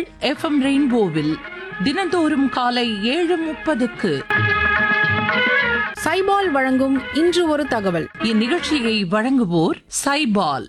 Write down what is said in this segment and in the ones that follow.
FM ரெயின்போவில் தினந்தோறும் காலை ஏழு முப்பதுக்கு சைபால் வழங்கும் இன்று ஒரு தகவல் இந்நிகழ்ச்சியை வழங்குவோர் சைபால்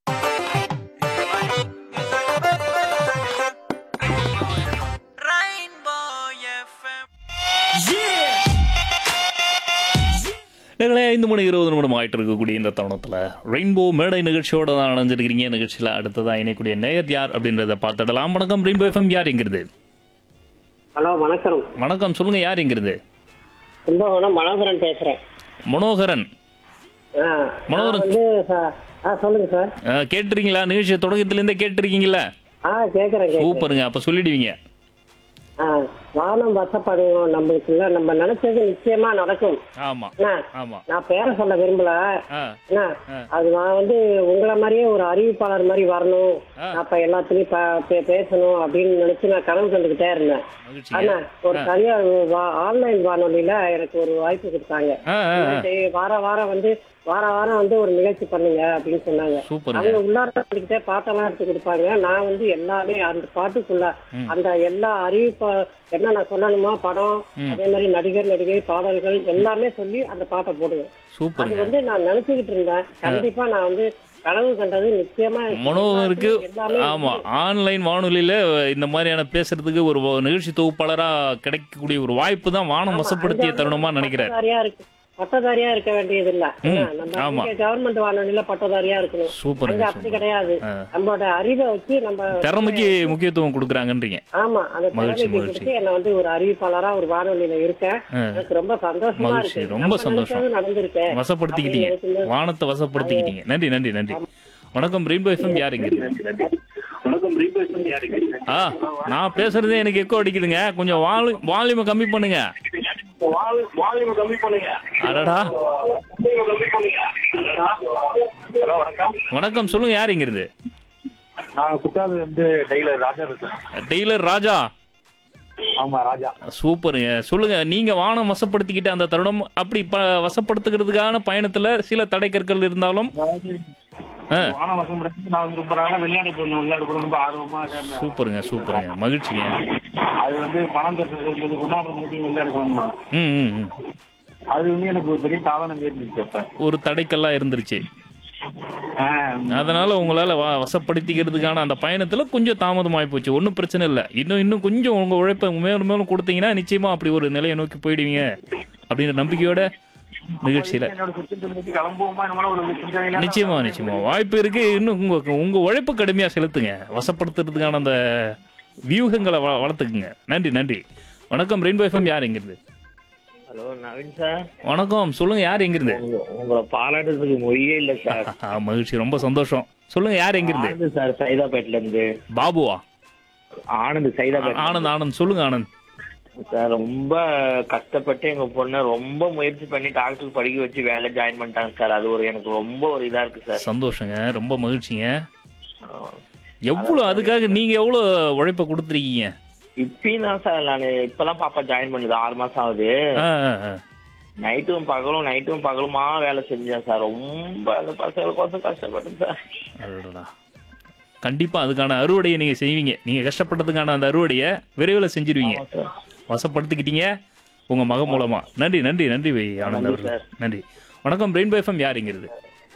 நேர்களே ஐந்து மணி இருபது நிமிடம் ஆயிட்டு இருக்கக்கூடிய இந்த தருணத்தில் ரெயின்போ மேடை நிகழ்ச்சியோட தான் அணைஞ்சிருக்கிறீங்க நிகழ்ச்சியில் அடுத்ததாக இணைக்கூடிய நேயர் யார் அப்படின்றத பார்த்துடலாம் வணக்கம் ரெயின்போ எஃப்எம் யார் எங்கிறது ஹலோ வணக்கம் வணக்கம் சொல்லுங்க யார் எங்கிறது கும்பகோணம் மனோகரன் பேசுறேன் மனோகரன் ஆ, மனோகரன். நான் வந்து ச- ஆ சொல்லுங்க சார் அஹ், கேட்டிருக்கீங்களா நிகழ்ச்சியை தொடக்கத்துலேருந்தே கேட்டிருக்கீங்களா ஆ கேட்குறேன் கேட்குறேன் சூப்பருங்க அப்போ சொல்லிடுவீங்க ஆ வானம் வசப்படுவோம் நம்மளுக்குள்ள நம்ம நினைச்சது நிச்சயமா நடக்கும் ஆமாம் என்ன ஆமாம் நான் பேர சொல்ல விரும்பல ஆ என்ன அது நான் வந்து உங்களை மாதிரியே ஒரு அறிவிப்பாளர் மாதிரி வரணும் ஆ. அப்ப எல்லாத்துலயும் ப- பே- பேசணும் அப்படின்னு நினைச்சு நான் கனவு கண்டுகிட்டே இருந்தேன் மகிழ்ச்சிங்க ஆனா ஒரு சரியா ஆன்லைன் வானொலியில எனக்கு ஒரு வாய்ப்பு கொடுத்தாங்க ஆ ஆ ஆ. சரி, வார வாரம் வந்து வார வாரம் வந்து ஒரு நிகழ்ச்சி பண்ணுங்க அப்படின்னு சொன்னாங்க சூப்பருங்க அவங்க உள்ளார சொல்லிக்கிட்டே பாட்டெல்லாம் எடுத்து கொடுப்பாங்க நான் வந்து எல்லாமே அந்த பாட்டுக்குள்ள அந்த எல்லா அறிவிப்பா என்ன நான் சொல்லணுமா படம் அதே மாதிரி நடிகர் நடிகை பாடல்கள் எல்லாமே சொல்லி அந்த பாட்டை போடுவேன் அது சூப்பருங்க வந்து நான் நினைச்சுக்கிட்டு இருந்தேன் கண்டிப்பா நான் வந்து கனவு கண்டது நிச்சயமா மனோகருக்கு எல்லாமே ஆமா ஆன்லைன் வானொலியில இந்த மாதிரியான பேசுறதுக்கு ஒரு நிகழ்ச்சி தொகுப்பாளரா கிடைக்கக்கூடிய ஒரு வாய்ப்பு தான் வானம் வசப்படுத்திய தருணமா நினைக்கிறேன் பட்டதாரியா இருக்கு பட்டதாரியா இருக்க வேண்டியது இல்ல ம், நம்ம ஆமா. கவர்மெண்ட் வானொலியில பட்டதாரியா இருக்கணும் சூப்பருங்க அங்க அப்படி சூப்பர் கிடையாது ஆ. நம்மளோட அறிவை வச்சு நம்ம திறமைக்கு முக்கியத்துவம் கொடுக்குறாங்கன்றீங்க ஆமா அந்த மகிழ்ச்சி, திறமைக்கு மகிழ்ச்சி. கொடுத்து என்ன வந்து ஒரு அறிவிப்பாளரா ஒரு வானொலியில இருக்கேன் ஆ. எனக்கு ரொம்ப சந்தோஷமா மகிழ்ச்சி, இருக்கு ரொம்ப நம்ம சந்தோஷம். நினைச்சது நடந்திருக்கு வசப்படுத்திக்கிட்டீங்க அப்படின்னு நினைக்கும் வானத்தை வசப்படுத்திக்கிட்டீங்க நன்றி நன்றி நன்றி வணக்கம் ரெயின்போ எஃப்எம் யார் இங்க ஆ நான் பேசுறதே எனக்கு எக்கோ அடிக்குதுங்க கொஞ்சம் வாலு வால்யூமை கம்மி பண்ணுங்க அடடா வணக்கம் சொல்லுங்க யார் இங்க இருந்து நான் குற்றால வந்து டெய்லர் ராஜா இருக்கேன் டெய்லர் ராஜா ஆமா ராஜா சூப்பருங்க சொல்லுங்க நீங்க வானம் வசப்படுத்திக்கிட்ட அந்த தருணம் அப்படி ப வசப்படுத்துக்கிறதுக்கான பயணத்துல சில தடைக்கற்கள் இருந்தாலும் ஆ வான வசம் முடிச்சு நான் வந்து ரொம்ப நாளா விளையாட போகணும் விளையாட போகணும் ரொம்ப ஆர்வமா இருக்கேன் சூப்பருங்க சூப்பருங்க மகிழ்ச்சிங்க அது வந்து பணம் தட்டுறது கொண்டாடுறது மட்டும் விளையாட போகணும் ம் ம் ம் அது வந்து எனக்கு ஒரு பெரிய சாதனை ஏற்படுச்சு அப்ப ஒரு தடைக்கல்லாம் இருந்துருச்சு ஆ, அதனால உங்களால வ- வசப்படுத்திக்கிறதுக்கான அந்த பயணத்துல கொஞ்சம் தாமதமாகி போச்சு ஒன்றும் பிரச்சனை இல்லை இன்னும் இன்னும் கொஞ்சம் உங்க உழைப்பை மேலும் மேலும் கொடுத்தீங்கன்னா நிச்சயமா அப்படி ஒரு நிலையை நோக்கி போயிடுவீங்க அப்படின்ற நம்பிக்கையோட நிகழ்ச்சியில என்னோட சுற்றுச்சூழல் நோக்கி கிளம்புவோமா நம்மளால ஒரு சிந்தனையில நிச்சயமா நிச்சயமா வாய்ப்பு இருக்கு இன்னும் உங்க உங்க உழைப்பு கடுமையா செலுத்துங்க வசப்படுத்துறதுக்கான அந்த வியூகங்களை வ- வளர்த்துக்குங்க நன்றி நன்றி வணக்கம் ரெயின்போ எஃப்எம் யார் எங்கிருந்து ஹலோ நவீன் சார் வணக்கம் சொல்லுங்க யார் எங்கிருந்து உங்க- உங்களை பாராட்டுறதுக்கு மொழியே இல்ல சார் ஆ, மகிழ்ச்சி ரொம்ப சந்தோஷம் சொல்லுங்க யார் எங்கிருந்து ஆனந்த் சார் சைதாப்பேட்ல இருந்து பாபுவா ஆனந்த் சைதாப்பேட் ஆனந்த் ஆனந்த் சொல்லுங்க ஆனந்த் சார் ரொம்ப கஷ்டப்பட்டு எங்க பொண்ணை ரொம்ப முயற்சி பண்ணி டாக்டர் படிக்க வச்சு வேலை ஜாயின் பண்ணிட்டாங்க சார் அது ஒரு எனக்கு ரொம்ப ஒரு இதா இருக்கு சார் சந்தோஷங்க ரொம்ப மகிழ்ச்சிங்க எவ்வளவு அதுக்காக நீங்க எவ்வளவு உழைப்ப கொடுத்துருக்கீங்க இப்பயும் தான் சார் நான் இப்பதான் பாப்பா ஜாயின் பண்ணுது ஆறு மாசம் ஆகுது ஆ, ஆ, ஆ. நைட்டும் பகலும் நைட்டும் பகலுமா வேலை செஞ்சேன் சார் ரொம்ப அந்த பசங்களுக்கோசம் கஷ்டப்பட்டேன் சார் அடடடா. கண்டிப்பா அதுக்கான அறுவடையை நீங்க செய்வீங்க நீங்க கஷ்டப்பட்டதுக்கான அந்த அறுவடையை விரைவில் செஞ்சிருவீங்க ஆமா சார் வசப்படுத்திக்கிட்டீங்க உங்க மக மூலமா நன்றி நன்றி நன்றி வை ஆனந்த் நன்றி அவர்கள் சார். நன்றி வணக்கம் பிரெயின் பைஃபம் யாருங்கிறது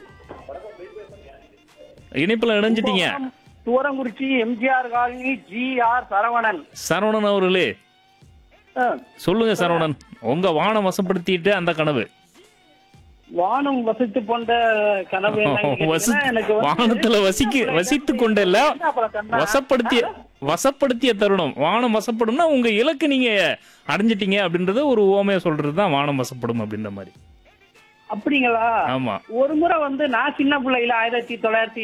இணைப்புல இணைஞ்சிட்டீங்க Thurankurichi MGR colony G R Saravanan Saravanan அவர்களே ஆ, சொல்லுங்க சரவணன் உங்க வானம் வசப்படுத்திட்டு அந்த கனவு வானம் வசித்து கொண்ட கனவு என்னன்னு வசி கேட்டீங்கன்னா, எனக்கு வந்து வானத்துல வசிக்க வசித்து கொண்டல்ல அப்புறம் சொன்னா, வசப்படுத்திய வசப்படுத்திய தருணம் வானம் வசப்படும்னா உங்க இலக்கு நீங்க அடைஞ்சிட்டீங்க அப்படின்றத ஒரு ஓமையா சொல்றது தான் வானம் வசப்படும் அப்படின்ற மாதிரி அப்படிங்களா ஆமா ஒரு முறை வந்து நான் சின்ன பிள்ளையில ஆயிரத்தி தொள்ளாயிரத்தி